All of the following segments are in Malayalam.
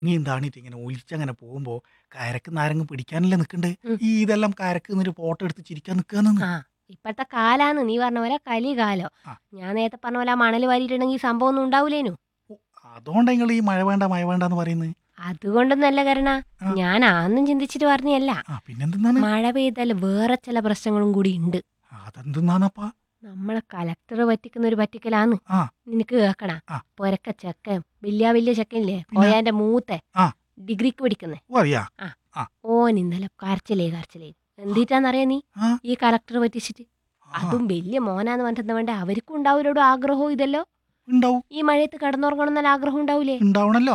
നീ എന്താണിട്ട് ഇങ്ങനെ ഒലിച്ചങ്ങനെ പോകുമ്പോ കരക്ക് നാരങ്ങ് പിടിക്കാനല്ലേ നിക്കണ്ട് ഉം. ഈ ഇതെല്ലാം കരക്ക് നിന്നൊരു ഫോട്ടോ എടുത്ത് ചിരിക്കാൻ നിക്കാന്ന് ആ ഇപ്പത്തെ കാലാന്ന് നീ പറഞ്ഞ പോലെ കലികാലോ ആ. ഞാൻ നേരത്തെ പറഞ്ഞ പോലെ ആ മണൽ വാരിയിട്ടുണ്ടെങ്കിൽ ഈ സംഭവം ഒന്നും ഉണ്ടാവൂലേനു അതുകൊണ്ട് നിങ്ങൾ ഈ മഴ വേണ്ട മഴ വേണ്ട എന്ന് പറയുന്നത് അതുകൊണ്ടൊന്നല്ല കരണ ആ. ഞാൻ അന്നും ചിന്തിച്ചിട്ട് പറഞ്ഞല്ല ആ പിന്നെന്തെന്നാണ് മഴ പെയ്താൽ വേറെ ചില പ്രശ്നങ്ങളും കൂടി ഉണ്ട് അതെന്തെന്നാണപ്പാ നമ്മളെ കലക്ടർ പറ്റിക്കുന്ന ഒരു പറ്റിക്കലാന്ന് ആ. നിനക്ക് കേക്കണ ആ. പൊരക്ക ചെക്കൻ വലിയ വലിയ ചെക്കനില്ലേ പിന്നെ? കോയാന്റെ മൂത്തെ ആ. ഡിഗ്രിക്ക് പഠിക്കുന്നേ ഓ അറിയാ ഓൻ ഇന്നലെ കരച്ചിലേ കരച്ചിലേ എന്തിട്ടാന്നറിയാ നീ ആ. ഈ കലക്ടർ പറ്റിച്ചിട്ട് ആ, അതും വലിയ മോനാന്ന് പറഞ്ഞിട്ട് വേണ്ട അവർക്കും ഉണ്ടാവില്ലോടോ ആഗ്രഹവും ഇതല്ലോ ഉണ്ടാവും ഈ മഴയത്ത് കിടന്നുറങ്ങണം എന്നല്ല ആഗ്രഹം ഉണ്ടാവൂലേ ഉണ്ടാവണല്ലോ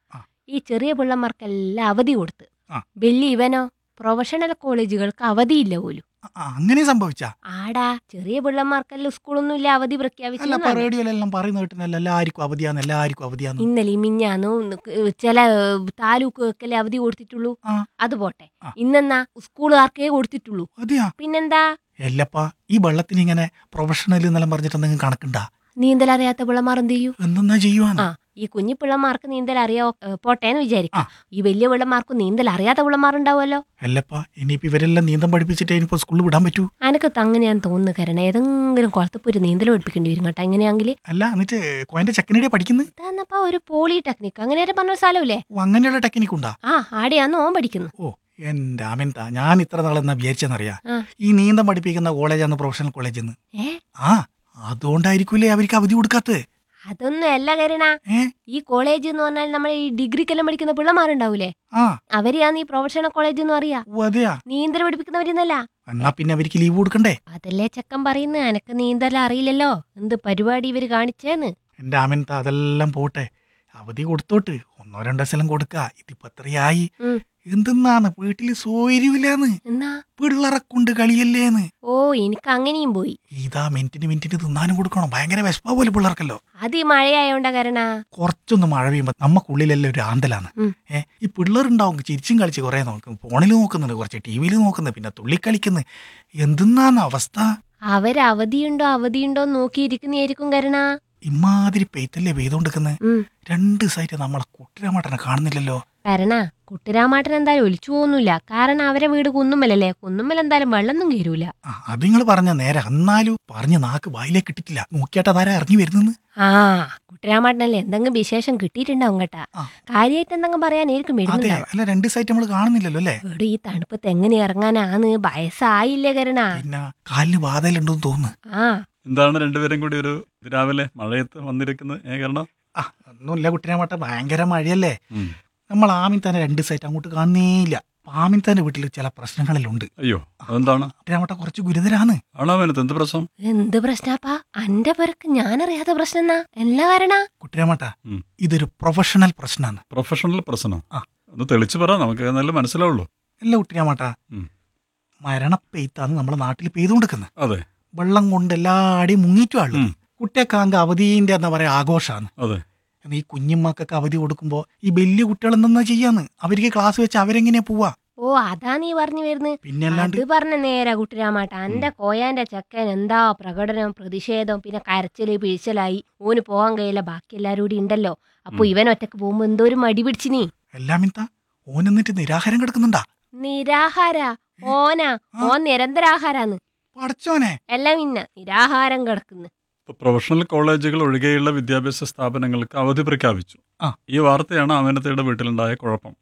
ഈ ചെറിയ പിള്ളമാർക്കെല്ലാം അവധി കൊടുത്ത് ആ. വലിയ ഇവനോ പ്രൊഫഷണൽ കോളേജുകൾക്ക് അവധിയില്ല പോലും ആ, ആ, അങ്ങനെ സംഭവിച്ചാ ആടാ ചെറിയ പിള്ളമാർക്കെല്ലാം സ്കൂളൊന്നും ഇല്ല അവധി അല്ല പ്രഖ്യാപിച്ചു ഇപ്പൊ റേഡിയോയിലെല്ലാം പറയുന്ന കേട്ടിനല്ല എല്ലാവർക്കും അവധിയാന്ന് എല്ലാവർക്കും അവധിയാന്ന് ഇന്നലെ മിഞ്ഞാന്നു ചില താലൂക്കുകൾക്കല്ലേ അവധി കൊടുത്തിട്ടുള്ളൂ ആ. അത് പോട്ടെ ആ. ഇന്നെന്നാ സ്കൂളുകാർക്കേ കൊടുത്തിട്ടുള്ളൂ അതെയാ പിന്നെന്താ എല്ലപ്പാ ഈ വെള്ളത്തിന് ഇങ്ങനെ പ്രൊഫഷണൽ എന്നെല്ലാം പറഞ്ഞിട്ട് എന്തെങ്കിലും കണക്കുണ്ടാ നീന്തൽ അറിയാത്ത പിള്ളമാർ എന്ത് ചെയ്യൂ എന്തെന്നാ ചെയ്യുവാന്ന് ആ ഈ കുഞ്ഞു പിള്ളമാർക്ക് നീന്തൽ അറിയാവോ ഏ, പോട്ടെ എന്ന് വിചാരിക്കാം ആ. ഈ വലിയ പിള്ളമാർക്ക് നീന്തൽ അറിയാത്ത പിള്ളമാരുണ്ടാവുമല്ലോ അല്ലപ്പാ ഇനിയിപ്പോ ഇവരെല്ലാം നീന്തം പഠിപ്പിച്ചിട്ട് ഇനിയിപ്പോ സ്കൂളിൽ വിടാൻ പറ്റൂ അനക്ക് അങ്ങനെയാന്ന് തോന്നുന്നു കരണ ഏതെങ്കിലും കുളത്തപ്പൊരു നീന്തൽ പഠിപ്പിക്കേണ്ടി വരും കേട്ടോ എങ്ങനെയാണെങ്കിൽ അല്ല എന്നിട്ട് കോയന്റെ ചെക്കനടിയാ പഠിക്കുന്നത് ഇതാന്നപ്പാ ഒരു പോളിടെക്നിക് അങ്ങനെ പറഞ്ഞ സ്ഥലമില്ലേ ഓ അങ്ങനെയുള്ള ടെക്നിക്ക് ഉണ്ടാ ആ ആടെയാന്ന് ഓൻ പഠിക്കുന്നു ഓ എന്റെ അമിൻത ഞാൻ ഇത്ര നാളെന്നാ വിചാരിച്ചെന്നറിയാ ആ. ഈ നീന്തം പഠിപ്പിക്കുന്ന കോളേജാന്ന് പ്രൊഫഷണൽ കോളേജെന്ന് ഏ ആ അതുകൊണ്ടായിരിക്കൂലേ അവർക്ക് അവധി കൊടുക്കാത്തത് അതൊന്നും അല്ല കരണ ഏ ഈ കോളേജ് എന്ന് പറഞ്ഞാൽ നമ്മൾ ഈ ഡിഗ്രിക്കെല്ലാം പഠിക്കുന്ന പിള്ളമാരുണ്ടാവൂലേ ആ അവരെയാന്ന് ഈ പ്രൊഫഷണൽ കോളേജ് എന്ന് അറിയാ ഓ അതെയാ നീന്തൽ പഠിപ്പിക്കുന്നവരെന്നല്ല എന്നാ പിന്നെ അവർക്ക് ലീവ് കൊടുക്കണ്ടേ അതല്ലേ ചെക്കൻ പറയുന്നത് എനക്ക് നീന്തൽ അറിയില്ലല്ലോ എന്ത് പരിപാടി ഇവര് കാണിച്ചേന്ന് എന്റെ അമിൻത അതെല്ലാം പോട്ടെ അവധി കൊടുത്തോട്ട് ഒന്നോ രണ്ടോ സ്ഥലം കൊടുക്ക ഇതിപ്പോ എത്രയായി ഉം. എന്തെന്നാണ് വീട്ടില് സൗകര്യമില്ലാന്ന് എന്നാ പിള്ളറെ കൊണ്ട് കളിയല്ലേന്ന് ഓ എനിക്ക് അങ്ങനെയും പോയി ഇതാ മിനിറ്റിന് മിനിറ്റിന് തിന്നാനും കൊടുക്കണം ഭയങ്കര വിശപ്പാ പോലെ പിള്ളേർക്കല്ലോ അത് ഈ മഴയായോണ്ടാ കരണ കുറച്ചൊന്ന് മഴ പെയ്യുമ്പോ നമ്മക്കുള്ളിലെല്ലാം ഒരു ആന്തലാണ് ഉം. ഏ ഈ പിള്ളേരുണ്ടാവും ചിരിച്ചും കളിച്ച് കുറെ നോക്കും ഫോണിൽ നോക്കുന്നുണ്ട് കുറച്ച് ടി വിയിൽ നോക്കുന്നു പിന്നെ തുള്ളിക്കളിക്കുന്നു എന്തെന്നാണ് അവസ്ഥ അവര് അവധിയുണ്ടോ അവധിയുണ്ടോ നോക്കിയിരിക്കുന്നതായിരിക്കും കരണ ഇമാതിരി പെയ്ത്തല്ലേ പെയ്തോണ്ടിരിക്കുന്നത് ഉം. രണ്ട് ദിവസമായിട്ട് നമ്മളെ കുട്ടിരാമട്ടനെ കാണുന്നില്ലല്ലോ കരണ കുട്ടിരാമാട്ടൻ എന്തായാലും ഒലിച്ചു പോകുന്നില്ല കാരണം അവരെ വീട് കുന്നുമ്മലല്ലേ കുന്നുമ്മൽ എന്തായാലും വെള്ളമൊന്നും കയറൂല ആ അത് നിങ്ങൾ പറഞ്ഞ നേരെ എന്നാലും പറഞ്ഞ നാക്ക് വായിലേക്ക് ഇട്ടിട്ടില്ല നോക്കിയാട്ട് അതാരാ ഇറങ്ങി വരുന്നെന്ന് ആ കുട്ടിരാമാട്ടനല്ലേ എന്തെങ്കിലും വിശേഷം കിട്ടിയിട്ടുണ്ടാവും കേട്ടാ ആ. കാര്യമായിട്ട് എന്തെങ്കിലും പറയാനായിരിക്കും അതെ വരുന്നുണ്ടാവും അല്ല രണ്ട് ദിവസമായിട്ട് നമ്മൾ കാണുന്നില്ലല്ലോ അല്ലേ ഇവിടെ ഈ തണുപ്പത്ത് എങ്ങനെ ഇറങ്ങാനാന്ന് വയസ്സായില്ലേ കരണ പിന്നെ കാലിന് വാതലുണ്ടെന്ന് തോന്നുന്നു ആ എന്താണ് രണ്ടുപേരും കൂടി ഒരു രാവിലെ മഴയത്ത് വന്നിരിക്കുന്നത് ഏ കാരണം ആ ഒന്നുമില്ല കുട്ടിരാമട്ട ഭയങ്കര മഴയല്ലേ ഉം. നമ്മൾ ആമിൻ തന്നെ രണ്ട് ദിവസമായിട്ട് അങ്ങോട്ട് കാണുന്നേയില്ല ആമിൻ തന്നെ വീട്ടിൽ ചില പ്രശ്നങ്ങളിലുണ്ട് അയ്യോ അതെന്താണ് കുട്ടിരാമട്ട കുറച്ച് ഗുരുതരാണ് ആണോ അവനത്ത് എന്ത് പ്രശ്നം എന്ത് പ്രശ്നാപ്പാ അന്റെ പേർക്ക് ഞാനറിയാത്ത പ്രശ്നം എന്നാ എല്ലാ കാരണ കുട്ടിരാമട്ട ഉം. ഇതൊരു പ്രൊഫഷണൽ പ്രശ്നമാണ് പ്രൊഫഷണൽ പ്രശ്നം ആ. ഒന്ന് തെളിച്ചു പറ നമുക്ക് നല്ല മനസ്സിലാവുള്ളൂ അല്ല കുട്ടിരാമട്ട ഉം. മരണപ്പെയ്ത്താണ് നമ്മളെ നാട്ടിൽ പെയ്തുകൊണ്ടിരിക്കുന്നത് അതെ വെള്ളം കൊണ്ട് എല്ലാടെയും മുങ്ങിയിട്ടുള്ളു ഉം. കുട്ടിയൊക്കെ അവധീന്റെ എന്താ പറയാ ആഘോഷമാണ് അതെ ഈ കുഞ്ഞുമ്മക്കൊക്കെ അവധി കൊടുക്കുമ്പോ ഈ വലിയ കുട്ടികൾ എന്തെന്നാ ചെയ്യാന്ന് അവർക്ക് ക്ലാസ് വെച്ച് അവരെങ്ങനെയാ പോവാ ഓ അതാ നീ പറഞ്ഞു വരുന്നത് പിന്നെ അല്ലാണ്ട് അത് പറഞ്ഞ നേരാ കുട്ടിരാമാട്ട എന്റെ കോയാന്റെ ചെക്കൻ എന്താ പ്രകടനം പ്രതിഷേധം പിന്നെ കരച്ചില് പിഴിച്ചലായി ഓന് പോകാൻ കഴിയില്ല ബാക്കി എല്ലാരും കൂടി ഉണ്ടല്ലോ അപ്പൊ ഉം. ഇവൻ ഒറ്റക്ക് പോകുമ്പോ എന്തോ ഒരു മടി പിടിച്ചിനി എല്ലാം ഇത്താ ഓൻ എന്നിട്ട് നിരാഹാരം കിടക്കുന്നുണ്ടാ നിരാഹാര ഓനാ ആ. ഓൻ നിരന്തരാഹാരാന്ന് പടച്ചോനെ എല്ലാം ഇന്ന നിരാഹാരം കിടക്കുന്നു ഇപ്പൊ പ്രൊഫഷണൽ കോളേജുകൾ ഒഴികെയുള്ള വിദ്യാഭ്യാസ സ്ഥാപനങ്ങൾക്ക് അവധി പ്രഖ്യാപിച്ചു ആ. ഈ വാർത്തയാണ് അമനത്തയുടെ വീട്ടിലുണ്ടായ കുഴപ്പം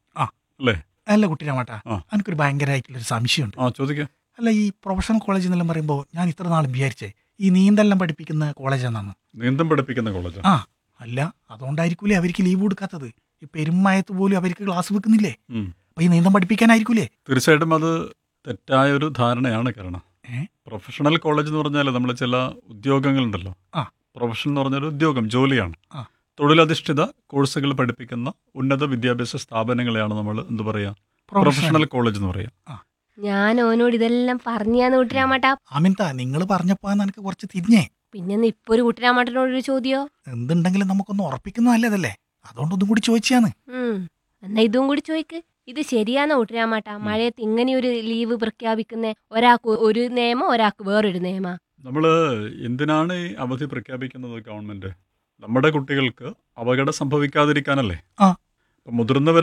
അല്ല കുട്ടിരാമാട്ടാ ആ. എനിക്കൊരു ഭയങ്കരമായിട്ടുള്ളൊരു സംശയമുണ്ട് ആ ചോദിക്കാം അല്ല ഈ പ്രൊഫഷണൽ കോളേജ് എന്നെല്ലാം പറയുമ്പോൾ ഞാൻ ഇത്ര നാൾ വിചാരിച്ചേ ഈ നീന്തെല്ലാം പഠിപ്പിക്കുന്ന കോളേജാണെന്ന് നീന്തം പഠിപ്പിക്കുന്ന കോളേജ് ആ അല്ല അതുകൊണ്ടായിരിക്കൂലേ അവർക്ക് ലീവ് കൊടുക്കാത്തത് ഈ പെരുമയത്ത് പോലും അവർക്ക് ക്ലാസ് വെക്കുന്നില്ലേ ഉം. അപ്പൊ ഈ നീന്തം പഠിപ്പിക്കാനായിരിക്കൂലേ തീർച്ചയായിട്ടും അത് തെറ്റായ ഒരു ധാരണയാണ് കാരണം ഏ? പ്രൊഫഷണൽ കോളേജ് എന്ന് പറഞ്ഞാൽ നമ്മൾ ചില ഉദ്യോഗങ്ങളുണ്ടല്ലോ ആ. പ്രൊഫഷൻ എന്ന് പറഞ്ഞൊരു ഉദ്യോഗം ജോലിയാണ് ആ. തൊഴിലധിഷ്ഠിത കോഴ്സുകൾ പഠിപ്പിക്കുന്ന ഉന്നത വിദ്യാഭ്യാസ സ്ഥാപനങ്ങളെയാണ് നമ്മൾ എന്ത് പറയാ പ്രൊഫഷണൽ കോളേജ് എന്ന് പറയാ ഞാൻ ഓനോട് ഇതെല്ലാം പറഞ്ഞാന്ന് കുട്ടിരാമാട്ട ആമിൻത നിങ്ങൾ പറഞ്ഞപ്പോ എനിക്ക് കുറച്ച് തിരിഞ്ഞേ പിന്നെ ഇപ്പൊ ഒരു കുട്ടിരാമാട്ടനോടൊരു ചോദ്യോ എന്തുണ്ടെങ്കിലും നമുക്കൊന്ന് ഉറപ്പിക്കുന്ന നല്ലതല്ലേ അതുകൊണ്ടൊന്നും കൂടി ചോദിച്ചാണ് ഉം. എന്നാ ഇതും കൂടി ചോയ്ക്ക് ഇത് ശരിയാണോ കുട്ടിരാമാട്ട മഴയത്ത് ഇങ്ങനെ ഒരു ലീവ് പ്രഖ്യാപിക്കുന്ന ഒരാൾക്ക് ഒരു നിയമം ഒരാൾക്ക് വേറൊരു നിയമ നമ്മൾ എന്തിനാണ് ഈ അവധി പ്രഖ്യാപിക്കുന്നത് ഗവൺമെന്റ് നമ്മുടെ കുട്ടികൾക്ക് അപകടം സംഭവിക്കാതിരിക്കാനല്ലേ ആ. മുതിർന്നവർ